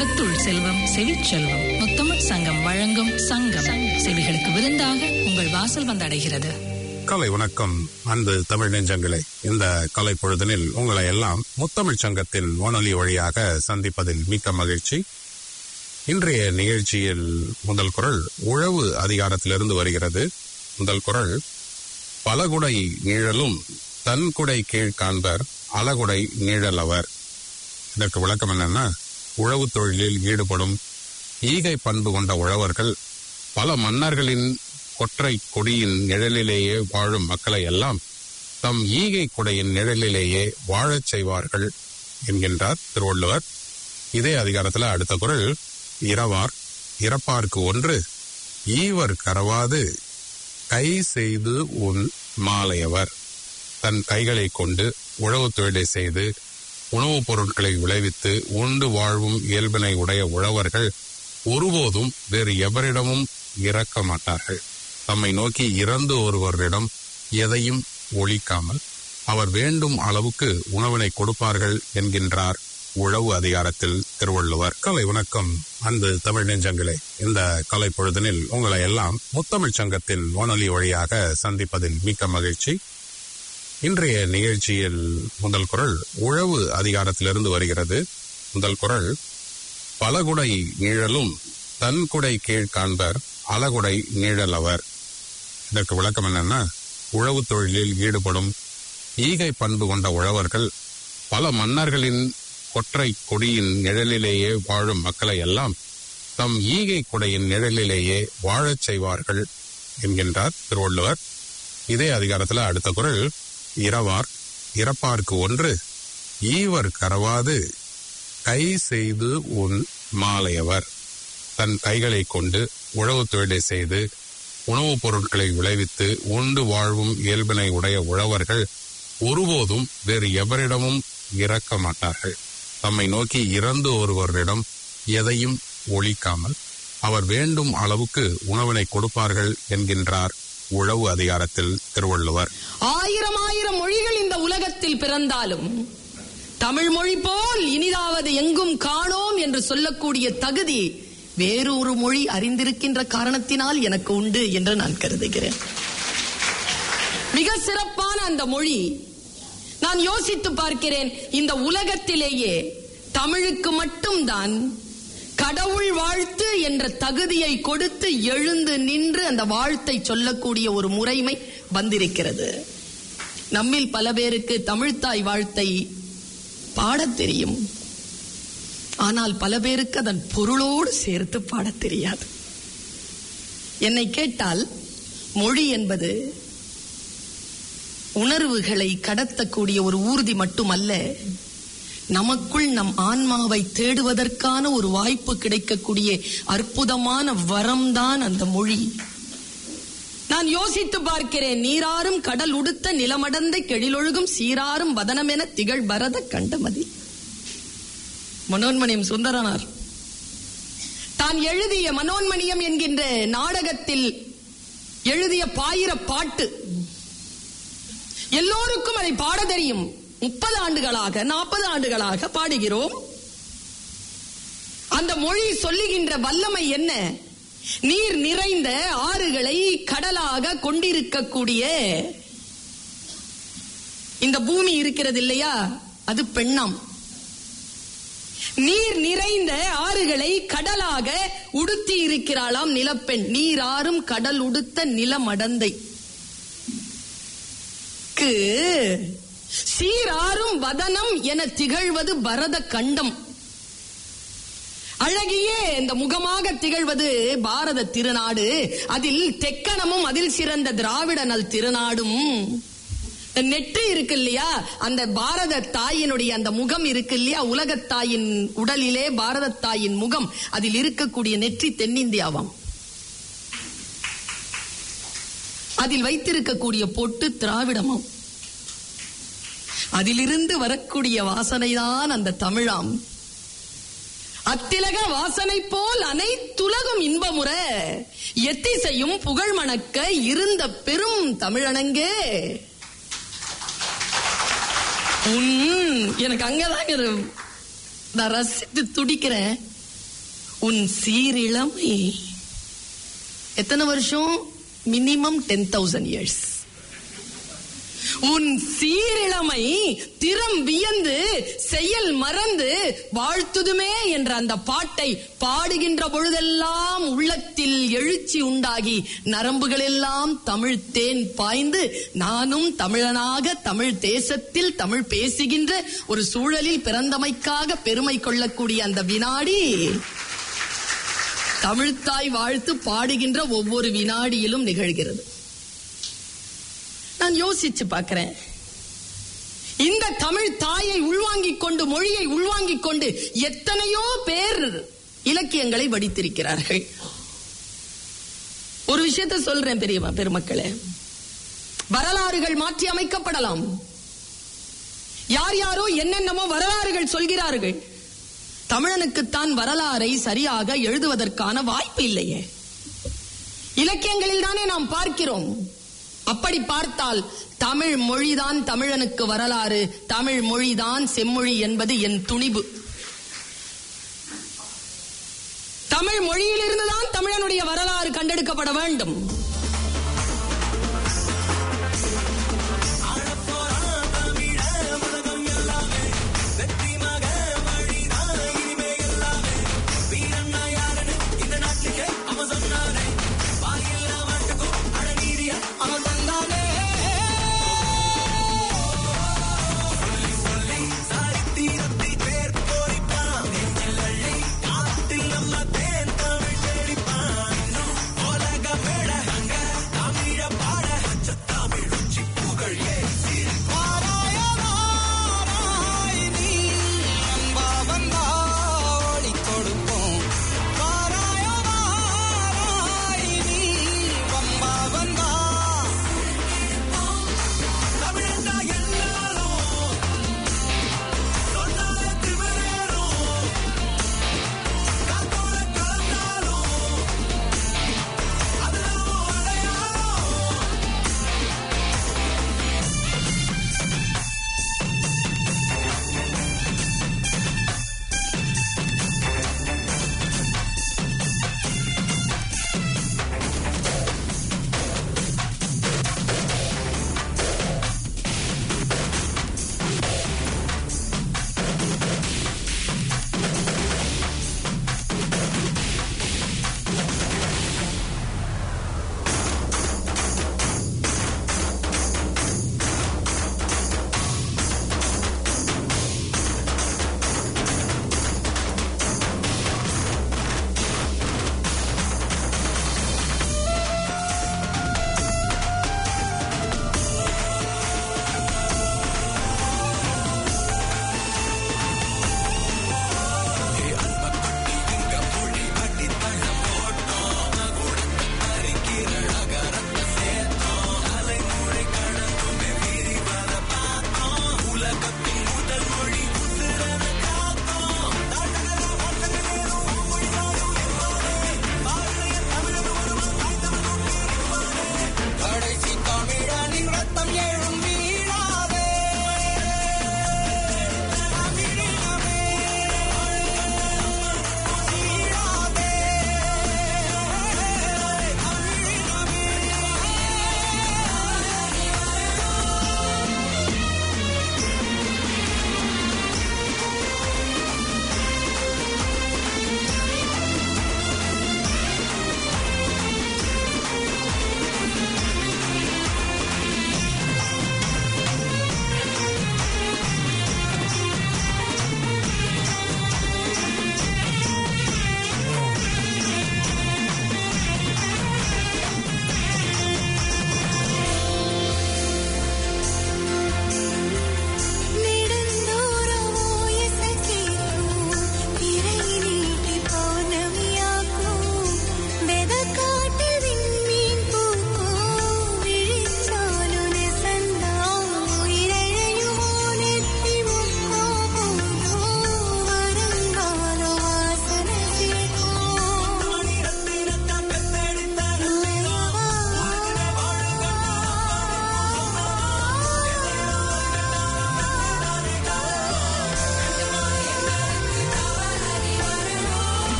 செல்வத்துள் செல்வம் செவிச்செல்வம் முத்தமிழ் சங்கம் வழங்கும் சங்கம் செவிகளுக்கு விருந்தாக உங்கள் வாசல் வந்தடைகிறது கலை வணக்கம் அன்பு தமிழ் நெஞ்சங்களே இந்த கலை பொழுதனில் உங்களை எல்லாம் முத்தமிழ் சங்கத்தின் வானொலி வழியாக சந்திப்பதில் மிக்க மகிழ்ச்சி இன்றைய நிகழ்ச்சியில் முதல் குரல் உழவு அதிகாரத்திலிருந்து வருகிறது முதல் குரல் பலகுடை நீழலும் தன்குடை கீழ் காண்பர் அலகுடை நீழலவர் இதற்கு விளக்கம் என்னன்னா உழவு தொழிலில் ஈடுபடும் ஈகை பண்பு கொண்ட உழவர்கள் பல மன்னர்களின் கொற்றை கொடியின் நிழலிலேயே வாழும் மக்களை எல்லாம் தம் ஈகை கொடையின் நிழலிலேயே வாழச் செய்வார்கள் என்கின்றார் திருவள்ளுவர் இதே அதிகாரத்துல அடுத்த குரல் இரவார் இறப்பார்க்கு ஒன்று ஈவர் கரவாது கை செய்து உன் மாலையவர் தன் கைகளை கொண்டு உழவு தொழிலை செய்து உணவுப் பொருட்களை விளைவித்து உண்டு வாழ்வும் இயல்பினை உடைய உழவர்கள் ஒருபோதும் வேறு எவரிடமும் இறக்க மாட்டார்கள் தம்மை நோக்கி இறந்து ஒருவரிடம் எதையும் ஒழிக்காமல் அவர் வேண்டும் அளவுக்கு உணவினை கொடுப்பார்கள் என்கின்றார் உழவு அதிகாரத்தில் திருவள்ளுவர் கலை வணக்கம் அன்பு தமிழ் நெஞ்சங்களே இந்த கலை பொழுதனில் உங்களை எல்லாம் முத்தமிழ் சங்கத்தின் வானொலி வழியாக சந்திப்பதில் மிக்க மகிழ்ச்சி இன்றைய நிகழ்ச்சியில் முதல் குரல் உழவு அதிகாரத்திலிருந்து வருகிறது முதல் குரல் பலகுடை நீழலும் தன்குடை கீழ் காண்பர் அலகுடை நீழலவர் இதற்கு விளக்கம் என்னன்னா உழவு தொழிலில் ஈடுபடும் ஈகை பண்பு கொண்ட உழவர்கள் பல மன்னர்களின் கொற்றை கொடியின் நிழலிலேயே வாழும் மக்களை எல்லாம் தம் ஈகை கொடையின் நிழலிலேயே வாழச் செய்வார்கள் என்கின்றார் திருவள்ளுவர் இதே அதிகாரத்துல அடுத்த குரல் இரவார் இறப்பார்க்கு ஒன்று ஈவர் கரவாது கை செய்து உன் மாலையவர் தன் கைகளை கொண்டு உழவு தொழிலை செய்து உணவுப் பொருட்களை விளைவித்து உண்டு வாழ்வும் இயல்பினை உடைய உழவர்கள் ஒருபோதும் வேறு எவரிடமும் இறக்க மாட்டார்கள் தம்மை நோக்கி இறந்து ஒருவரிடம் எதையும் ஒழிக்காமல் அவர் வேண்டும் அளவுக்கு உணவினை கொடுப்பார்கள் என்கின்றார் உழவு அதிகாரத்தில் திருவள்ளுவர் ஆயிரம் ஆயிரம் மொழிகள் இந்த உலகத்தில் பிறந்தாலும் தமிழ் மொழி போல் இனிதாவது எங்கும் காணோம் என்று சொல்லக்கூடிய தகுதி வேறொரு மொழி அறிந்திருக்கின்ற காரணத்தினால் எனக்கு உண்டு என்று நான் கருதுகிறேன் மிக சிறப்பான அந்த மொழி நான் யோசித்து பார்க்கிறேன் இந்த உலகத்திலேயே தமிழுக்கு மட்டும்தான் கடவுள் வாழ்த்து என்ற தகுதியை கொடுத்து எழுந்து நின்று அந்த வாழ்த்தை சொல்லக்கூடிய ஒரு முறைமை வந்திருக்கிறது நம்மில் பல பேருக்கு தமிழ்த்தாய் வாழ்த்தை பாடத் தெரியும் ஆனால் பல பேருக்கு அதன் பொருளோடு சேர்த்து பாடத் தெரியாது என்னை கேட்டால் மொழி என்பது உணர்வுகளை கடத்தக்கூடிய ஒரு ஊர்தி மட்டுமல்ல நமக்குள் நம் ஆன்மாவை தேடுவதற்கான ஒரு வாய்ப்பு கிடைக்கக்கூடிய அற்புதமான வரம்தான் அந்த மொழி நான் யோசித்து பார்க்கிறேன் நீராறும் கடல் உடுத்த நிலமடந்த கெழிலொழுகும் சீராறும் வதனமென திகழ் பரத கண்டமதி மனோன்மணியம் சுந்தரனார் தான் எழுதிய மனோன்மணியம் என்கின்ற நாடகத்தில் எழுதிய பாயிர பாட்டு எல்லோருக்கும் அதை பாட தெரியும் முப்பது ஆண்டுகளாக நாற்பது ஆண்டுகளாக பாடுகிறோம் அந்த மொழி சொல்லுகின்ற வல்லமை என்ன நீர் நிறைந்த ஆறுகளை கடலாக கொண்டிருக்கக்கூடிய இந்த பூமி இருக்கிறது இல்லையா அது பெண்ணாம் நீர் நிறைந்த ஆறுகளை கடலாக உடுத்தி இருக்கிறாளாம் நிலப்பெண் நீராறும் கடல் உடுத்த நிலமடந்தை க்கு சீராறும் வதனம் என திகழ்வது பரத கண்டம் அழகிய இந்த முகமாக திகழ்வது பாரத திருநாடு அதில் தெக்கணமும் அதில் சிறந்த திராவிட நல் திருநாடும் இந்த நெற்றி இருக்கு இல்லையா அந்த பாரத தாயினுடைய அந்த முகம் இருக்கு இல்லையா உலகத் தாயின் உடலிலே பாரத தாயின் முகம் அதில் இருக்கக்கூடிய நெற்றி தென்னிந்தியாவாம் அதில் வைத்திருக்கக்கூடிய பொட்டு திராவிடமாம் அதிலிருந்து வரக்கூடிய வாசனைதான் அந்த தமிழாம் அத்திலக வாசனை போல் அனைத்துலகும் இன்பமுற எத்திசையும் புகழ் மணக்க இருந்த பெரும் தமிழனங்கே உன் எனக்கு அங்கதாங்க இரு- நான் ரசித்து துடிக்கிறேன் உன் சீரிழமை எத்தனை வருஷம் மினிமம் டென் தௌசண்ட் இயர்ஸ் உன் சீரிழமை திறம் வியந்து செயல் மறந்து வாழ்த்துதுமே என்ற அந்த பாட்டை பாடுகின்ற பொழுதெல்லாம் உள்ளத்தில் எழுச்சி உண்டாகி நரம்புகள் எல்லாம் தமிழ் தேன் பாய்ந்து நானும் தமிழனாக தமிழ் தேசத்தில் தமிழ் பேசுகின்ற ஒரு சூழலில் பிறந்தமைக்காக பெருமை கொள்ளக்கூடிய அந்த வினாடி தமிழ்த்தாய் வாழ்த்து பாடுகின்ற ஒவ்வொரு வினாடியிலும் நிகழ்கிறது நான் யோசிச்சு பார்க்கிறேன் இந்த தமிழ் தாயை உள்வாங்கிக் கொண்டு மொழியை உள்வாங்கிக் கொண்டு எத்தனையோ பேர் இலக்கியங்களை வடித்திருக்கிறார்கள் ஒரு விஷயத்தை சொல்றேன் பெரியவா பெருமக்களே வரலாறுகள் மாற்றி அமைக்கப்படலாம் யார் யாரோ என்னென்னமோ வரலாறுகள் சொல்கிறார்கள் தமிழனுக்குத்தான் வரலாறை சரியாக எழுதுவதற்கான வாய்ப்பு இல்லையே இலக்கியங்களில் தானே நாம் பார்க்கிறோம் அப்படி பார்த்தால் தமிழ் மொழிதான் தமிழனுக்கு வரலாறு தமிழ் மொழிதான் செம்மொழி என்பது என் துணிவு தமிழ் மொழியிலிருந்துதான் தமிழனுடைய வரலாறு கண்டெடுக்கப்பட வேண்டும் உலக மேட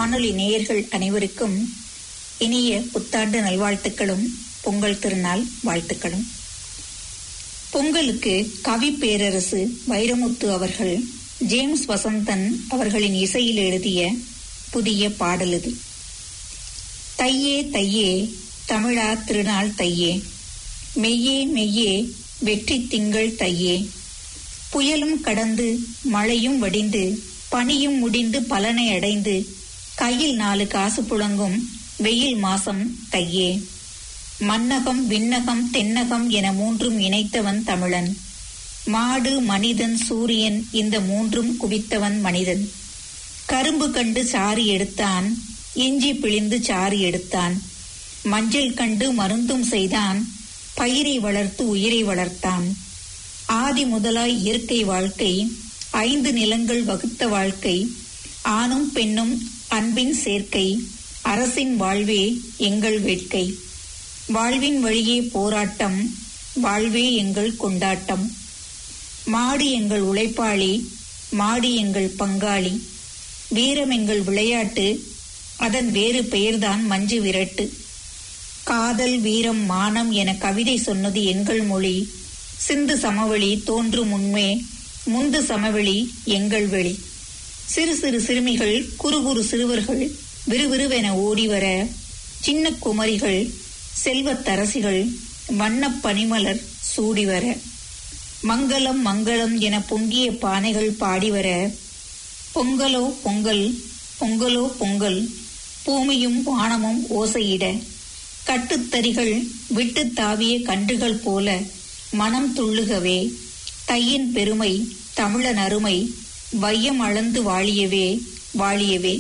வானொலி நேயர்கள் அனைவருக்கும் இனிய புத்தாண்டு நல்வாழ்த்துக்களும் பொங்கல் திருநாள் வாழ்த்துக்களும் பொங்கலுக்கு கவி பேரரசு வைரமுத்து அவர்கள் ஜேம்ஸ் வசந்தன் அவர்களின் இசையில் எழுதிய புதிய பாடல் இது தையே தையே தமிழா திருநாள் தையே மெய்யே மெய்யே வெற்றி திங்கள் தையே புயலும் கடந்து மழையும் வடிந்து பனியும் முடிந்து பலனை அடைந்து கையில் நாலு காசு புழங்கும் வெயில் மாசம் தையே மன்னகம் விண்ணகம் தென்னகம் என மூன்றும் இணைத்தவன் தமிழன் மாடு மனிதன் சூரியன் இந்த மூன்றும் குவித்தவன் மனிதன் கரும்பு கண்டு சாறு எடுத்தான் இஞ்சி பிழிந்து சாறு எடுத்தான் மஞ்சள் கண்டு மருந்தும் செய்தான் பயிரை வளர்த்து உயிரை வளர்த்தான் ஆதி முதலாய் இயற்கை வாழ்க்கை ஐந்து நிலங்கள் வகுத்த வாழ்க்கை ஆணும் பெண்ணும் அன்பின் சேர்க்கை அரசின் வாழ்வே எங்கள் வேட்கை வாழ்வின் வழியே போராட்டம் வாழ்வே எங்கள் கொண்டாட்டம் மாடு எங்கள் உழைப்பாளி மாடு எங்கள் பங்காளி வீரம் எங்கள் விளையாட்டு அதன் வேறு பெயர்தான் மஞ்சு விரட்டு காதல் வீரம் மானம் என கவிதை சொன்னது எங்கள் மொழி சிந்து சமவெளி தோன்றும் உண்மை முந்து சமவெளி எங்கள் வெளி சிறு சிறு சிறுமிகள் குறு குறு சிறுவர்கள் விறுவிறுவென ஓடிவர சின்ன குமரிகள் செல்வத்தரசிகள் வண்ணப் பனிமலர் சூடிவர மங்களம் மங்களம் என பொங்கிய பானைகள் பாடிவர பொங்கலோ பொங்கல் பொங்கலோ பொங்கல் பூமியும் வானமும் ஓசையிட கட்டுத்தறிகள் விட்டு தாவிய கன்றுகள் போல மனம் துள்ளுகவே தையின் பெருமை தமிழன் அருமை வையம் அளந்து வாழியவே வாழியவே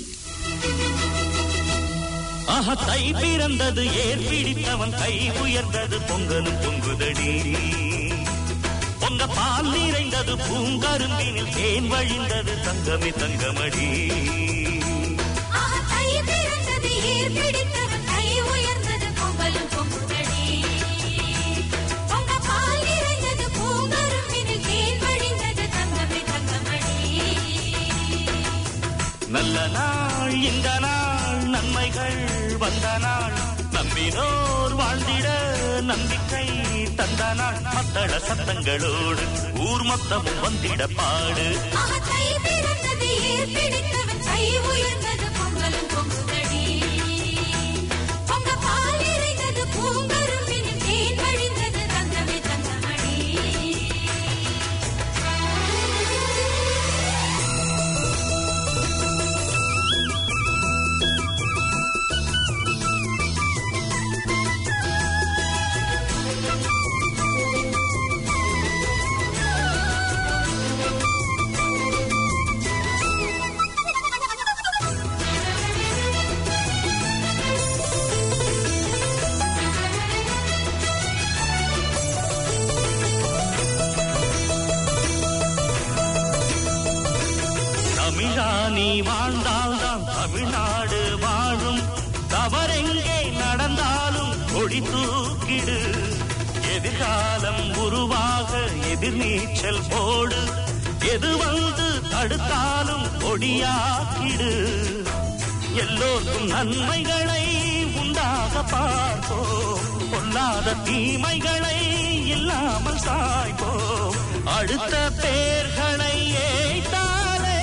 ஆஹா தை பிறந்தது ஏர் பிடித்தவன் கை உயர்ந்தது பொங்கலும் பொங்குதடி பொங்க பால் நிறைந்தது பூங்கரும்பினில் தேன் வழிந்தது தங்கமே தங்கமடி தை பிறந்தது ஏர் பிடித்தவன் கை உயர்ந்தது பொங்கலும் பொங்குதடி பொங்க பால் நிறைந்தது பூங்கரும்பினில் தேன் வழிந்தது தங்கமே தங்கமடி நல்ல நாள் இந்த நாள் நன்மைகள் வந்த நாள் நம்பினோர் வாழ்ந்திட நம்பிக்கை தந்த நாள் மத்தள சத்தங்களோடு ஊர் மொத்தமும் வந்திட பாடு தை பிறந்தது ஏர் பிடித்தவன் கை உயர்ந்தது பொங்கலும் பொங்குதடி பொங்க பால் நிறைந்தது பூங்கரும்பினில் தேன் வழிந்தது தங்கமே தங்கமடி தமிழா நீ வாழ்ந்தால்தான் தமிழ்நாடு வாழும் தவறெங்கே நடந்தாலும் கொடி தூக்கிடு எதிர்காலம் உருவாக எதிர்நீச்சல் போடு எது வந்து தடுத்தாலும் கொடியாக்கிடு எல்லோருக்கும் நன்மைகளை உண்டாக பார்ப்போம் பொல்லாத தீமைகளை இல்லாமல் சாய்ப்போம் அடுத்த பேர்களை ஏய்த்தாலே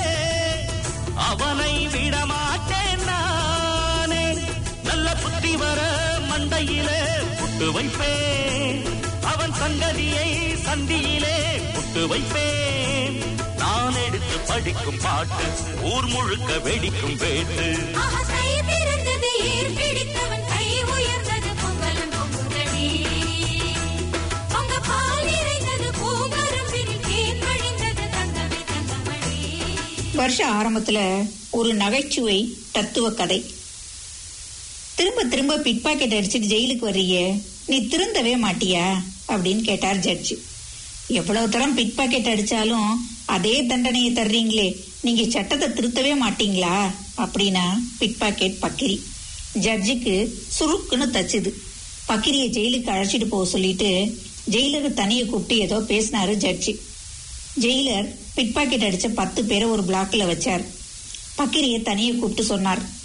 அவனை விடமாட்டேன் நானே நல்ல புத்தி வர மண்டையிலே புட்டு வைப்பேன் அவன் சங்கதியை சந்தியிலே புட்டு வைப்பேன் நான் எடுத்து படிக்கும் பாட்டு ஊர் முழுக்க வெடிக்கும் வேட்டு ஆஹா தை பிறந்தது ஏர் பிடித்தவன் கை உயர்ந்தது பொங்கலும் பொங்குதடி பொங்க பால் நிறைந்தது பூங்கரும்பினில் தேன் வழிந்தது தங்கமே தங்கமடி வருஷ ஆரம்பத்துல ஒரு நகைச்சுவை தத்துவ கதை திரும்ப திரும்ப பிட் பாக்கெட் அடிச்சுட்டு ஜெயிலுக்கு வர்றீங்க நீ திருந்தவே மாட்டியா அப்படின்னு கேட்டார் ஜட்ஜு எவ்வளவு தரம் பிட் பாக்கெட் அடிச்சாலும் அதே தண்டனையை தர்றீங்களே நீங்க சட்டத்தை திருத்தவே மாட்டீங்களா அப்படின்னா பிட் பாக்கெட் பக்கிரி ஜட்ஜுக்கு சுருக்குன்னு தச்சுது பக்கிரியை ஜெயிலுக்கு அழைச்சிட்டு போக சொல்லிட்டு ஜெயிலரை தனியை கூப்பிட்டு ஏதோ பேசினாரு ஜட்ஜு ஜெயிலர் பிட் பாக்கெட் அடிச்ச பத்து பேரை ஒரு பிளாக்ல வச்சார் பக்கிரியை தனியே கூப்பிட்டு சொன்னார்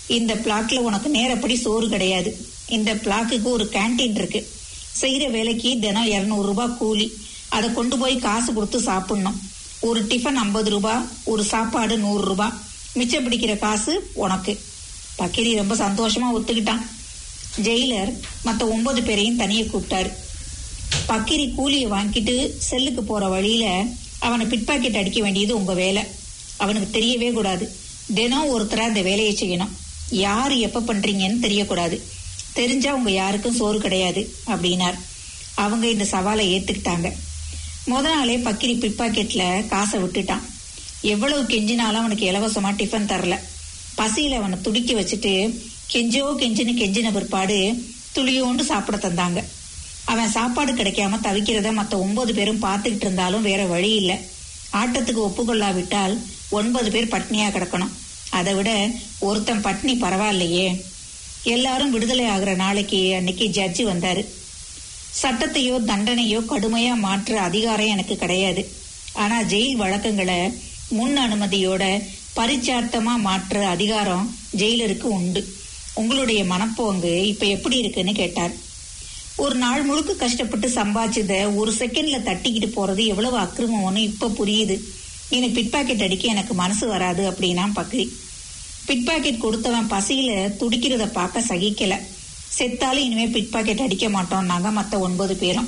இந்த பிளாக்ல உனக்கு நேரப்படி சோறு கிடையாது இந்த பிளாக்குக்கு ஒரு கேண்டீன் இருக்கு செய்யற வேலைக்கு தினம் இருநூறு ரூபாய் கூலி அதை கொண்டு போய் காசு கொடுத்து சாப்பிடணும் ஒரு டிஃபன் ஐம்பது ரூபாய் ஒரு சாப்பாடு நூறு ரூபாய் மிச்சம் பிடிக்கிற காசு உனக்கு பக்கிரி ரொம்ப சந்தோஷமா ஒத்துக்கிட்டான் ஜெயிலர் மத்த ஒன்பது பேரையும் தனியே கூப்பிட்டாரு பக்கிரி கூலியை வாங்கிட்டு செல்லுக்கு போற வழியில அவனை பிட்பாக்கெட் அடிக்க வேண்டியது உங்க வேலை அவனுக்கு தெரியவே கூடாது தினம் ஒருத்தரா இந்த வேலையை செய்யணும் யார் எப்ப பண்றீங்கன்னு தெரியக்கூடாது தெரிஞ்சா உங்க யாருக்கும் சோறு கிடையாது அப்படின்னார் அவங்க இந்த சவாலை ஏத்துக்கிட்டாங்க முத நாளே பக்கிரி பிட்பாக்கெட்ல காசை விட்டுட்டான் எவ்வளவு கெஞ்சினாலும் அவனுக்கு இலவசமா டிஃபன் தரல பசியில அவனை துடிக்க வச்சுட்டு கெஞ்சோ கெஞ்சின்னு கெஞ்சின பிற்பாடு துளியோண்டு சாப்பிட தந்தாங்க அவன் சாப்பாடு கிடைக்காம தவிக்கிறத மத்த ஒன்பது பேரும் பார்த்துக்கிட்டு இருந்தாலும் வேற வழி இல்ல ஆட்டத்துக்கு ஒப்புக்கொள்ளாவிட்டால் ஒன்பது பேர் பட்னியா கிடக்கணும் அதை விட ஒருத்தன் பட்னி பரவாயில்லையே எல்லாரும் விடுதலை ஆகுற நாளைக்கு அன்னைக்கு ஜட்ஜி வந்தாரு சட்டத்தையோ தண்டனையோ கடுமையா மாற்ற அதிகாரம் எனக்கு கிடையாது ஆனா ஜெயில் வழக்கங்களை முன் அனுமதியோட பரிச்சார்த்தமா மாற்ற அதிகாரம் ஜெயிலருக்கு உண்டு உங்களுடைய மனப்போங்கு இப்ப எப்படி இருக்குன்னு கேட்டார் ஒரு நாள் முழுக்க கஷ்டப்பட்டு சம்பாதிச்சத ஒரு செகண்ட்ல தட்டிக்கிட்டு போறது எவ்வளவு அக்கிரமம்னு இப்ப புரியுது இனி பிட்பாக்கெட் அடிக்க எனக்கு மனசு வராது அப்படின்னா பக்ரி பிட்பாக்கெட் கொடுத்தவன் பசியில துடிக்கிறத பார்க்க சகிக்கல செத்தாலும் இனிமே பிட்பாக்கெட் அடிக்க மாட்டோம் நாங்க மத்த ஒன்பது பேரும்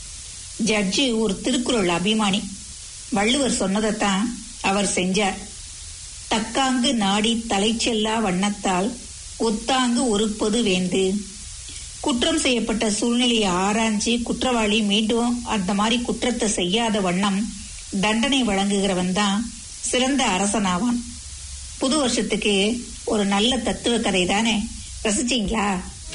ஜட்ஜி ஒரு திருக்குறள் அபிமானி வள்ளுவர் சொன்னதைத்தான் அவர் செஞ்சார் தக்காங்கு நாடி தலைச்செல்லா வண்ணத்தால் ஒத்தாங்கு ஒருப்பது வேண்டு குற்றம் செய்யப்பட்ட சூழ்நிலையை ஆராய்ஞ்சு குற்றவாளி மீண்டும் அந்த மாதிரி குற்றத்தை செய்யாத வண்ணம் தண்டனை வழங்குகிறவன் தான் சிறந்த அரசனாவான் புது வருஷத்துக்கு ஒரு நல்ல தத்துவ கதை தானே ரசிச்சீங்களா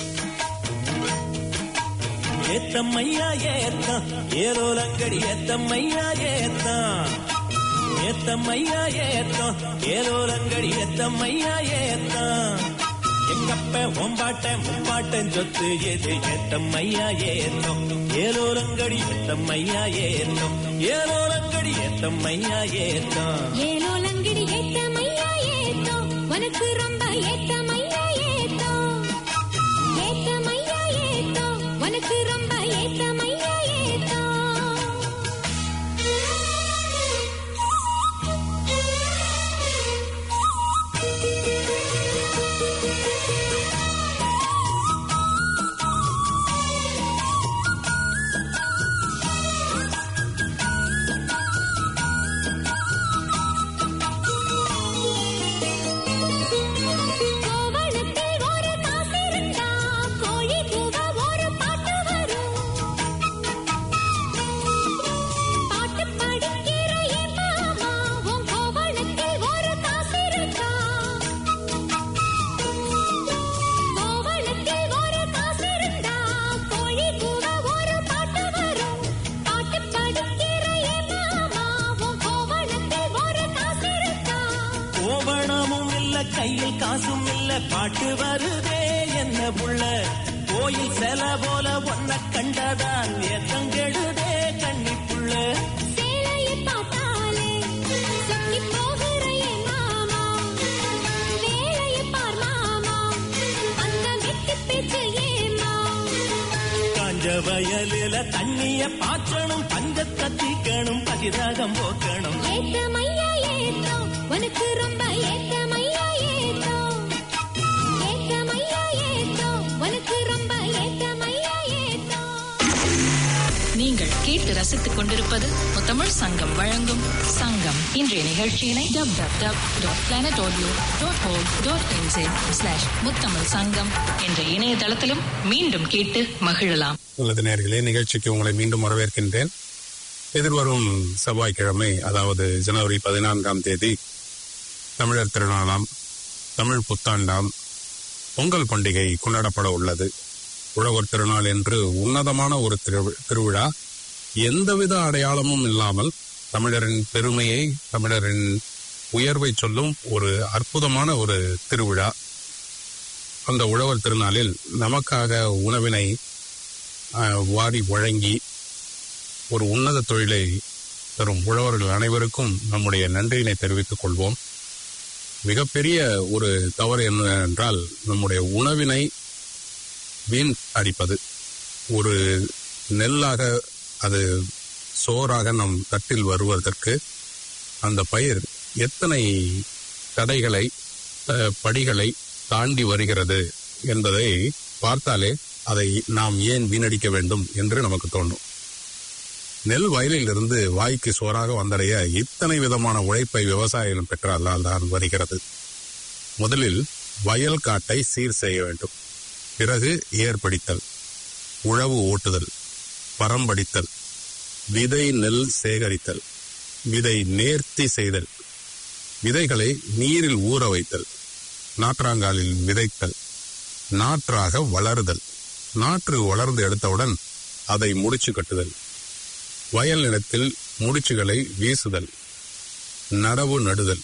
ஏத்தம்மையா ஏத்தம் ஏரோலங்கடி ஏத்தம்மையா ஏத்தம் ஏத்தம்மையா ஏத்தம் ஏரோலங்கடி ஏத்தம்மையா ஏத்தம் எங்கப்ப ஒம்பாட்ட முப்பாட்டன் சொத்து எது ஏத்தம்மையா ஏத்தம் ஏரோலங்கடி ஏத்தம்மையா ஏத்தம் ஏரோலங்கடி ஏத்தம்மையா ஏத்தம் ஏலோ லங்கிடி ஏத்த மையா ஏத்தோ உனக்கு ரொம்ப ஏத்த மையா ஏத்தோ ஏத்த மையா ஏத்தோ உனக்கு ரொம்ப ஏத்த மையா ஏத்தோ கோவணத்தில் ஒரு காசிருந்தா கோழி கூவ ஒரு பாட்டு வரும் பாட்டு படிக்கிற என் மாமா உன் கோவணத்தில் ஒரு காசிருந்தா கோவணத்தில் ஒரு காசிருந்தா கோழி கூவ ஒரு பாட்டு வரும் பாட்டு படிக்கிற என் மாமா உன் கோவணத்தில் ஒரு காசிருந்தா கோவணமும் இல்ல கையில் காசும் இல்ல பாட்டு வருதே என்ன புள்ள கோயில் செல போல ஒன்ன கண்டதான் ஏத்தங்கெடுதே கண்ணி புள்ள சேலையை பார்த்தாலே சொக்கி போகிற என் மாமா வேலையை பார் மாமா அந்த வெட்டி பேச்சு ஏமா காஞ்ச வயலில தண்ணிய பாய்ச்சணும் பஞ்சத்தை தீக்கணும் பதிராகம் போக்கணும் ஏத்த மையா ஏத்தோ உனக்கு ரொம்ப ஏத்த மையா ஏத்தோ ஏத்த மையா ஏத்தோ உனக்கு ரொம்ப ஏத்த மையா ஏத்தோ நீங்கள் கேட்டு ரசித்துக் கொண்டிருப்பது முத்தமிழ் சங்கம் வழங்கும் சங்கம் இன்றைய நிகழ்ச்சியினை W W W dot planet audio dot org dot inset slash Muthamizh Sangam என்ற இணையதளத்திலும் மீண்டும் கேட்டு மகிழலாம் உள்ளது நேர்களே நிகழ்ச்சிக்கு உங்களை மீண்டும் வரவேற்கின்றேன் எதிர்வரும் செவ்வாய்க்கிழமை அதாவது ஜனவரி பதினான்காம் தேதி தமிழர் திருநாளாம் தமிழ் புத்தாண்டாம் பொங்கல் பண்டிகை கொண்டாடப்பட உள்ளது உழவர் திருநாள் என்று உன்னதமான ஒரு திரு- திருவிழா எந்தவித அடையாளமும் இல்லாமல் தமிழரின் பெருமையை தமிழரின் உயர்வை சொல்லும் ஒரு அற்புதமான ஒரு திருவிழா அந்த உழவர் திருநாளில் நமக்காக உணவினை ஆஹ், வாரி வழங்கி ஒரு உன்னத தொழிலை தரும் உழவர்கள் அனைவருக்கும் நம்முடைய நன்றியினை தெரிவித்துக் கொள்வோம் மிகப்பெரிய ஒரு தவறு என்ன என்றால் நம்முடைய உணவினை வீண் அடிப்பது ஒரு நெல்லாக அது சோறாக நம் தட்டில் வருவதற்கு அந்த பயிர் எத்தனை தடைகளை அஹ், படிகளை தாண்டி வருகிறது என்பதை பார்த்தாலே அதை நாம் ஏன் வீணடிக்க வேண்டும் என்று நமக்கு தோன்றும் நெல் வயலில் இருந்து வாய்க்கு சோறாக வந்தடைய இத்தனை விதமான உழைப்பை விவசாயிகள் பெற்றால் தான் வருகிறது முதலில் வயல் காட்டை சீர் செய்ய வேண்டும் பிறகு ஏற்படித்தல் உழவு ஓட்டுதல் பரம்படித்தல் விதை நெல் சேகரித்தல் விதை நேர்த்தி செய்தல் விதைகளை நீரில் ஊற வைத்தல் நாற்றாங்காலில் விதைத்தல் நாற்றாக வளருதல் நாற்று வளர்ந்து எடுத்தவுடன் அதை முடிச்சு கட்டுதல் வயல் நிலத்தில் முடிச்சுகளை வீசுதல் நடவு நடுதல்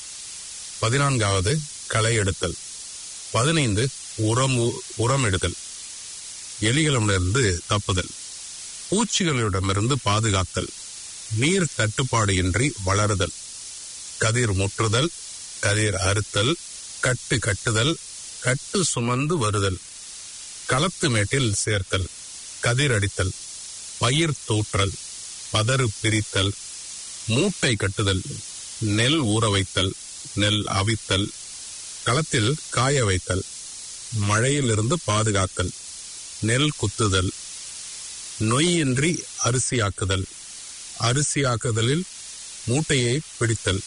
பதினான்காவது களை எடுத்தல் பதினைந்து உரம் உரம் எடுத்தல் எலிகளிடமிருந்து தப்புதல் பூச்சிகளிடமிருந்து பாதுகாத்தல் நீர் தட்டுப்பாடு இன்றி வளருதல் கதிர் முற்றுதல் கதிர் அறுத்தல் கட்டு கட்டுதல் கட்டு சுமந்து வருதல் களத்து மேட்டில் சேர்த்தல் கதிர் அடித்தல் பயிர் தூற்றல் பதறு பிரித்தல் மூட்டை கட்டுதல் நெல் ஊற வைத்தல் நெல் அவித்தல் களத்தில் காய வைத்தல் மழையிலிருந்து பாதுகாத்தல் நெல் குத்துதல் நொய்யின்றி அரிசியாக்குதல் அரிசியாக்குதலில் மூட்டையை பிடித்தல்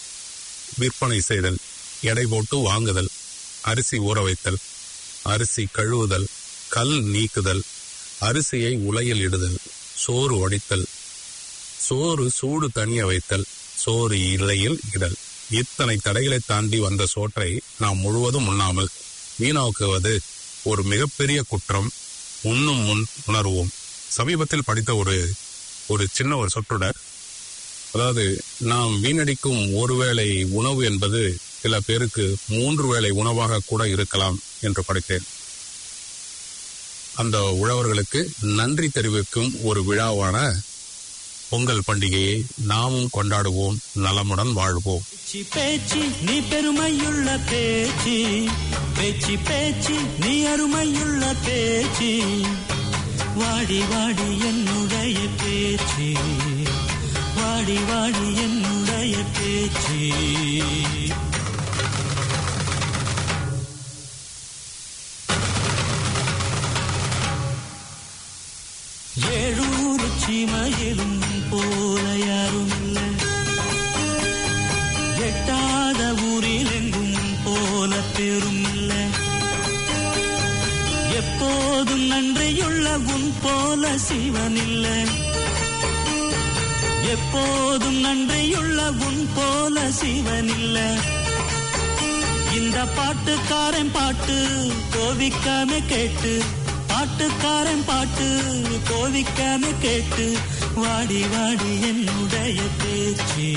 விற்பனை செய்தல் எடை போட்டு வாங்குதல் அரிசி ஊற வைத்தல் அரிசி கழுவுதல் கல் நீக்குதல் அரிசியை உலையில் இடுதல் சோறு வடித்தல் சோறு சூடு தணிய வைத்தல் சோறு இலையில் இடல் இத்தனை தடைகளை தாண்டி வந்த சோற்றை நாம் முழுவதும் உண்ணாமல் வீணாக்குவது ஒரு மிகப்பெரிய குற்றம் உண்ணும் முன் உணர்வோம் சமீபத்தில் படித்த ஒரு ஒரு சின்ன ஒரு சொற்றொடர் அதாவது நாம் வீணடிக்கும் ஒருவேளை உணவு என்பது சில பேருக்கு மூன்று வேளை உணவாக கூட இருக்கலாம் என்று படித்தேன் அந்த உழவர்களுக்கு நன்றி தெரிவிக்கும் ஒரு விழாவான பொங்கல் பண்டிகையை நாமும் கொண்டாடுவோம் நலமுடன் வாழ்வோம் பேச்சு பேச்சு நீ பெருமையுள்ள பேச்சு பேச்சு பேச்சு நீ அருமையுள்ள பேச்சு வாடி வாடி என்னுடைய பேச்சு வாடி வாடி என்னுடைய பேச்சு ஏழூர் சீமையிலும் போல யாரும் இல்லை எட்டாத ஊரில் எங்கும் போல பெரும் இல்லை எப்போதும் நன்றியுள்ள உன் போல சிவன் இல்லை எப்போதும் நன்றியுள்ள உன் போல சிவன் இல்லை இந்த பாட்டுக்காரன் பாட்டு கோவிக்காம கேட்டு பாட்டுக்காரன் பாட்டு கோவிக்காம கேட்டு வாடி வாடி என்னுடைய பேச்சு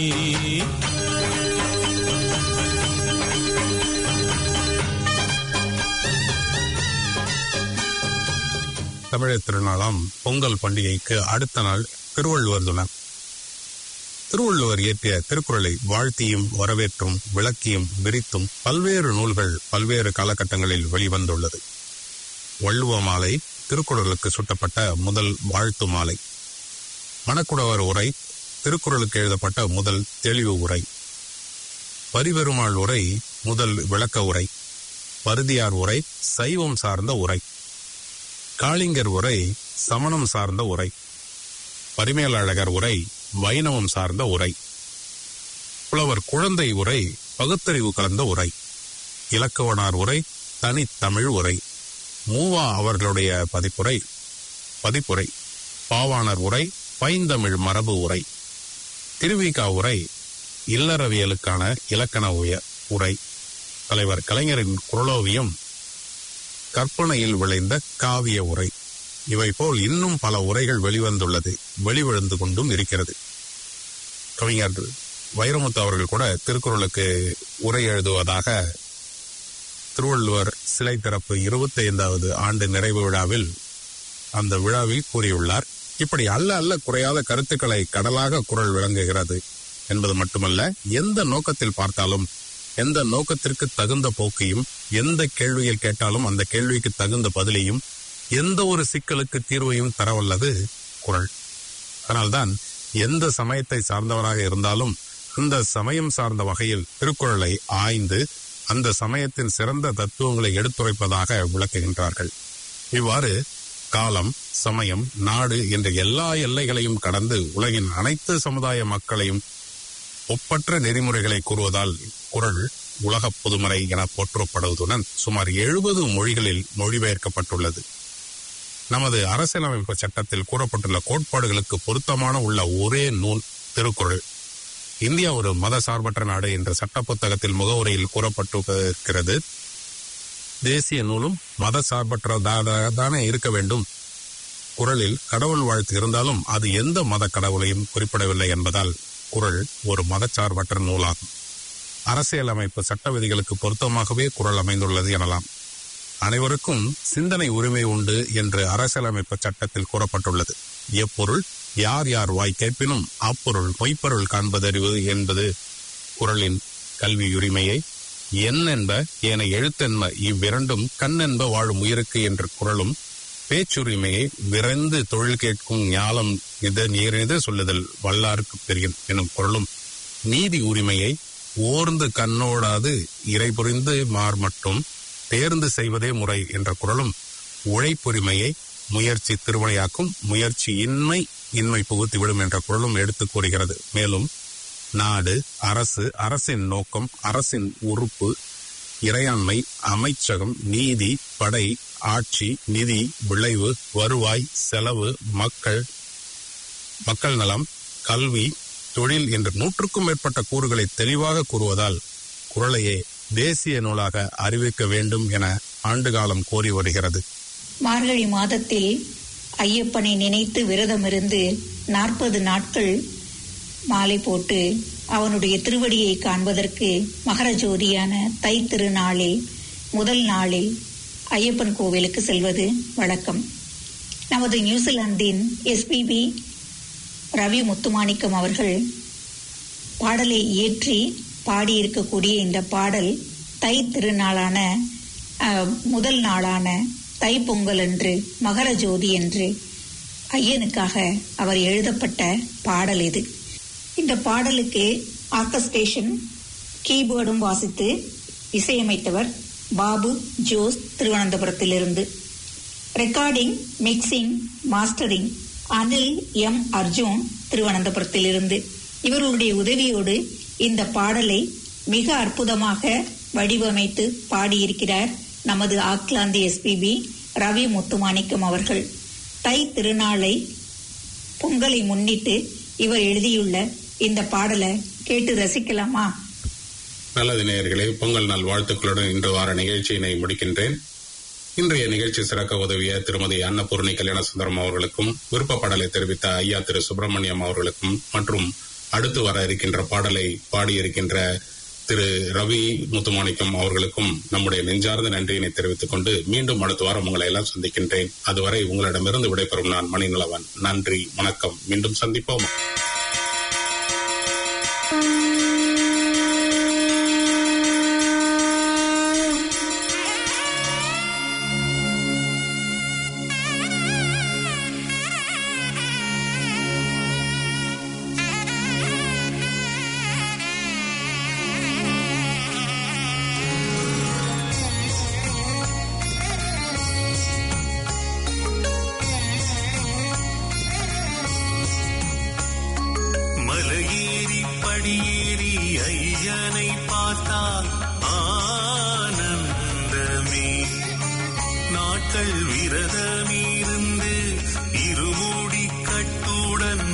தமிழர் திருநாளாம் பொங்கல் பண்டிகைக்கு அடுத்த நாள் திருவள்ளுவர் தினம் திருவள்ளுவர் இயற்றிய திருக்குறளை வாழ்த்தியும் வரவேற்றும் விளக்கியும் விரித்தும் பல்வேறு நூல்கள் பல்வேறு காலகட்டங்களில் வெளிவந்துள்ளது வள்ளுவ மாலை திருக்குறளுக்கு சுட்டப்பட்ட முதல் வாழ்த்து மாலை மணக்குடவர் உரை திருக்குறளுக்கு எழுதப்பட்ட முதல் தெளிவு உரை பரிபெருமாள் உரை முதல் விளக்க உரை பருதியார் உரை சைவம் சார்ந்த உரை காளிங்கர் உரை சமணம் சார்ந்த உரை பரிமேலழகர் உரை வைணவம் சார்ந்த உரை புலவர் குழந்தை உரை பகுத்தறிவு கலந்த உரை இலக்கவனார் உரை தனித்தமிழ் உரை மூவா அவர்களுடைய பதிப்புரை பதிப்புரை பாவாணர் உரை பைந்தமிழ் மரபு உரை திருவிகா உரை இல்லறவியலுக்கான இலக்கண உய உரை தலைவர் கலைஞரின் குரலோவியம் கற்பனையில் விளைந்த காவிய உரை இவை போல் இன்னும் பல உரைகள் வெளிவந்துள்ளது வெளிவந்து கொண்டும் இருக்கிறது கவிஞர் வைரமுத்து அவர்கள் கூட திருக்குறளுக்கு உரை எழுதுவதாக திருவள்ளுவர் சிலை திறப்பு இருபத்தி ஐந்தாவது ஆண்டு நிறைவு விழாவில் அந்த விழாவில் கூறியுள்ளார் இப்படி அல்ல அல்ல குறையாத கருத்துக்களை கடலாக குரல் விளங்குகிறது என்பது மட்டுமல்ல எந்த நோக்கத்தில் பார்த்தாலும் எந்த நோக்கத்திற்கு தகுந்த போக்கையும் எந்த கேள்வியில் கேட்டாலும் அந்த கேள்விக்கு தகுந்த பதிலையும் எந்த ஒரு சிக்கலுக்கு தீர்வையும் தரவல்லது குரல் அதனால்தான் எந்த சமயத்தை சார்ந்தவராக இருந்தாலும் அந்த சமயம் சார்ந்த வகையில் திருக்குறளை ஆய்ந்து அந்த சமயத்தின் சிறந்த தத்துவங்களை எடுத்துரைப்பதாக விளக்குகின்றார்கள் இவ்வாறு காலம் சமயம் நாடு என்ற எல்லா எல்லைகளையும் கடந்து உலகின் அனைத்து சமுதாய மக்களையும் ஒப்பற்ற நெறிமுறைகளை கூறுவதால் குரல் உலக பொதுமறை என போற்றப்படுவதுடன் சுமார் எழுபது மொழிகளில் மொழிபெயர்க்கப்பட்டுள்ளது நமது அரசியலமைப்பு சட்டத்தில் கூறப்பட்டுள்ள கோட்பாடுகளுக்கு பொருத்தமான உள்ள ஒரே நூல் திருக்குறள் இந்தியா ஒரு மத சார்பற்ற நாடு என்ற சட்ட புத்தகத்தில் முகவுரையில் கூறப்பட்டிருக்கிறது தேசிய நூலும் மத சார்பற்றதானே இருக்க வேண்டும் குரலில் கடவுள் வாழ்த்து இருந்தாலும் அது எந்த மத கடவுளையும் குறிப்பிடவில்லை என்பதால் குரல் ஒரு மதச்சார்பற்ற நூலாகும் அரசியலமைப்பு சட்ட விதிகளுக்கு பொருத்தமாகவே குரல் அமைந்துள்ளது எனலாம் அனைவருக்கும் சிந்தனை உரிமை உண்டு என்று அரசியலமைப்பு சட்டத்தில் கூறப்பட்டுள்ளது எப்பொருள் யார் யார் வாய் கேட்பினும் அப்பொருள் பொய்ப்பொருள் காண்பதறிவு என்பது குரலின் கல்வி உரிமையை என் என்ப ஏன எழுத்தென்ப இவ்விரண்டும் கண் என்ப வாழும் உயிருக்கு என்ற குரலும் பேச்சுரிமையை விரைந்து தொழில் கேட்கும் ஞாலம் இது நீரிது சொல்லுதல் வல்லாருக்கு பெரியன் எனும் குரலும் நீதி உரிமையை ஓர்ந்து கண்ணோடாது இறை புரிந்து மார் மட்டும் தேர்ந்து செய்வதே முறை என்ற குரலும் உழைப்புரிமையை முயற்சி திருவினையாக்கும் முயற்சி இன்மை இன்மை புகுத்திவிடும் என்ற குரலும் எடுத்துக் கூறுகிறது மேலும் நாடு அரசு அரசின் நோக்கம் அரசின் உறுப்பு இறையாண்மை அமைச்சகம் நீதி படை ஆட்சி நிதி விளைவு வருவாய் செலவு மக்கள் மக்கள் நலம் கல்வி தொழில் என்ற நூற்றுக்கும் மேற்பட்ட கூறுகளை தெளிவாக கூறுவதால் குரலையே தேசிய நூலாக அறிவிக்க வேண்டும் என ஆண்டுகாலம் கோரி வருகிறது மார்கழி மாதத்தில் ஐயப்பனை நினைத்து விரதமிருந்து நாற்பது நாட்கள் மாலை போட்டு அவனுடைய திருவடியை காண்பதற்கு மகர ஜோதியான தை திருநாளில் முதல் நாளில் ஐயப்பன் கோவிலுக்கு செல்வது வழக்கம் நமது நியூசிலாந்தின் எஸ்பிபி ரவி முத்துமாணிக்கம் அவர்கள் பாடலை இயற்றி பாடியிருக்கக்கூடிய இந்த பாடல் தை திருநாளான அஹ், முதல் நாளான தை பொங்கல் என்று மகர ஜோதி என்று ஐயனுக்காக அவர் எழுதப்பட்ட பாடல் இது இந்த பாடலுக்கு ஆர்கஸ்ட்ரேஷன் கீபோர்டும் வாசித்து இசையமைத்தவர் பாபு ஜோஸ் திருவனந்தபுரத்திலிருந்து recording mixing mastering Anil M Arjun திருவனந்தபுரத்திலிருந்து இவர்களுடைய உதவியோடு இந்த பாடலை மிக அற்புதமாக வடிவமைத்து பாடியிருக்கிறார் நமது ஆக்லாந்து எஸ்பிபி ரவி முத்துமாணிக்கம் அவர்கள் தை திருநாளை பொங்கலை முன்னிட்டு இவர் எழுதியுள்ள இந்த பாடலை கேட்டு ரசிக்கலாமா நல்லது நேயர்களே பொங்கல் நாள் வாழ்த்துக்களுடன் இன்று வார நிகழ்ச்சியினை முடிக்கின்றேன் இன்றைய நிகழ்ச்சி சிறக்க உதவிய திருமதி அன்னபூர்ணி கல்யாண சுந்தரம் அவர்களுக்கும் விருப்ப பாடலை தெரிவித்த ஐயா திரு சுப்பிரமணியம் அவர்களுக்கும் மற்றும் அடுத்து வர இருக்கின்ற பாடலை பாடியிருக்கின்ற திரு ரவி முத்துமாணிக்கம் அவர்களுக்கும் நம்முடைய நெஞ்சார்ந்த நன்றியினை தெரிவித்துக் கொண்டு மீண்டும் அடுத்த வாரம் உங்களை எல்லாம் சந்திக்கின்றேன் அதுவரை உங்களிடமிருந்து விடைபெறும் நான் மணிநலவன் நன்றி வணக்கம் மீண்டும் சந்திப்போம் மலையேறி படியேறி ஐயனை பார்த்தால் ஆனந்தமே நாட்கள் விரதமிருந்து இருமூடி கட்டுடன்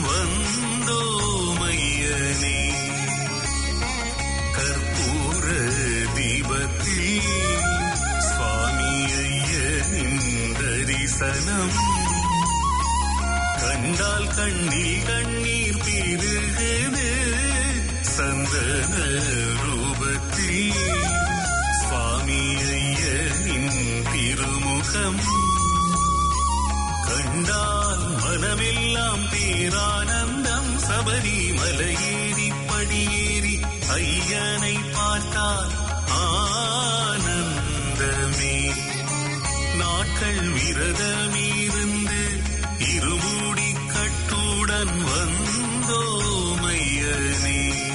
வந்தோமையனே கற்பூர தீபத்தில் சுவாமி ஐயனின் தரிசனம் கண்டால் கண்ணில் கண்ணீர் பெருகுது சந்தன ரூபத்தில் சுவாமி ஐயனின் திருமுகம் கண்டால் மனமெல்லாம் பேரானந்தம் சபரி மலையேறி படியேறி ஐயனை பார்த்தால் ஆனந்தமே நாட்கள் விரதமிருந்து இருமுடி கட்டுடன் வந்தோமையனே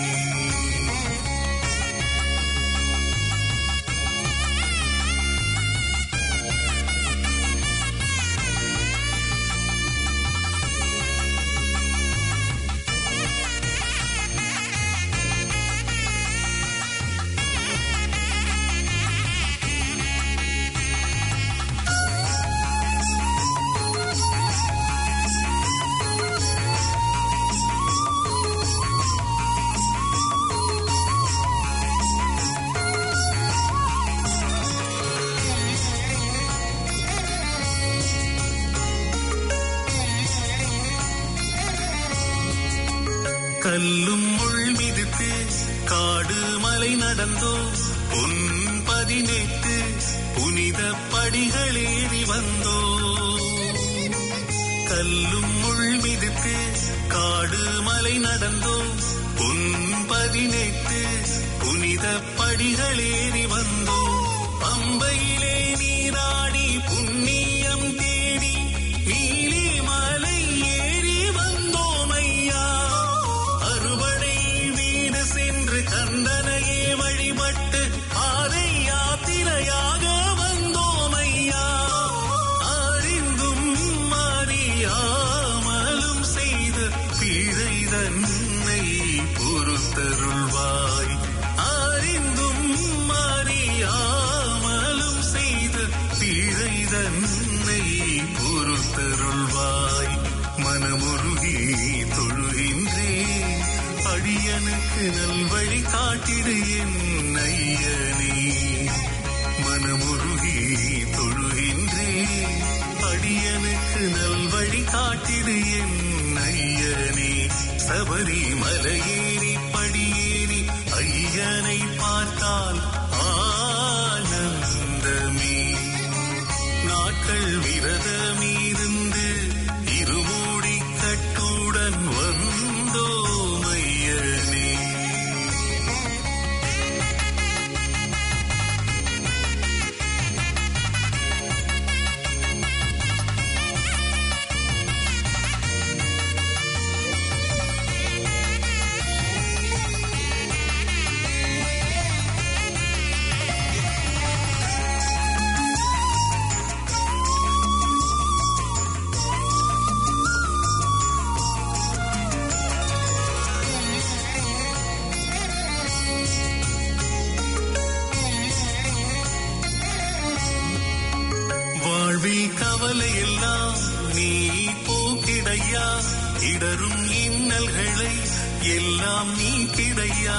கல்லும் முள் மிதித்து காடு மலை நடந்தோ பொன் பதினெட்டு புனித படிகளேறி வந்தோ கல்லும் முள் மிதித்து காடு மலை நடந்தோ பொன் பதினெட்டு புனித படிகளேறி வந்தோ பம்பையிலே நீராடி புண்ணியம் தேடி நீலி மலை ஏறி வந்தோம் ஐயா அறுபடை வீடு சென்று கந்தனையே வழிபட்டு பாதை யாத்திரையாக வந்தோம் ஐயா அறிந்தும் அறியாமலும் செய்த பிழை தன்னை பொறுத்தருள்வாய் அறிந்தும் அறியாமலும் செய்த பிழை தன்னை பொறுத்தருள்வாய் மனமுருகி தொழுகின்றேன் அடியனுக்கு நல்வழி காட்டிடு என் ஐயனே மனமுருகி தொழுகின்றேன் அடியனுக்கு நல்வழி காட்டிடு என் ஐயனே சபரி மலையேறி படியேறி ஐயனை பார்த்தால் ஆனந்தமே நாட்கள் விரதமிருந்து இருமூடி கட்டுடன் வந்தோமையனே வாழ்வில் கவலை எல்லாம் நீ போக்கிடையா இடரும் இன்னல்களை எல்லாம் நீ கிடையா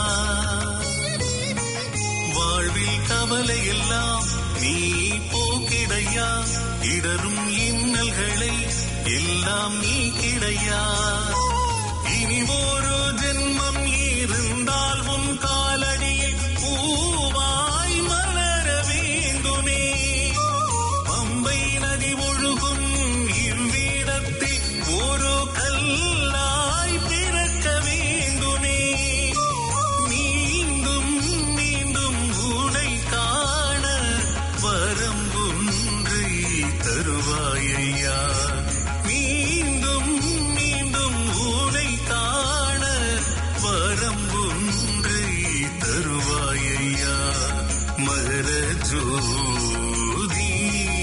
வாழ்வில் கவலை எல்லாம் நீ போக்கிடையா இடரும் இன்னல்களை எல்லாம் நீ கிடையா இனி ஒரு ஜென்மம் இருந்தால் உன் காலடியில் பூவாய் மலர வேண்டுமே பம்பை நதி ஒழுகும் இவ்விடத்தில் ஒரு கல்லாய் பிறக்க வேண்டுமே மீண்டும் மீண்டும் உனை காண வரம் ஒன்றை தருவாயையா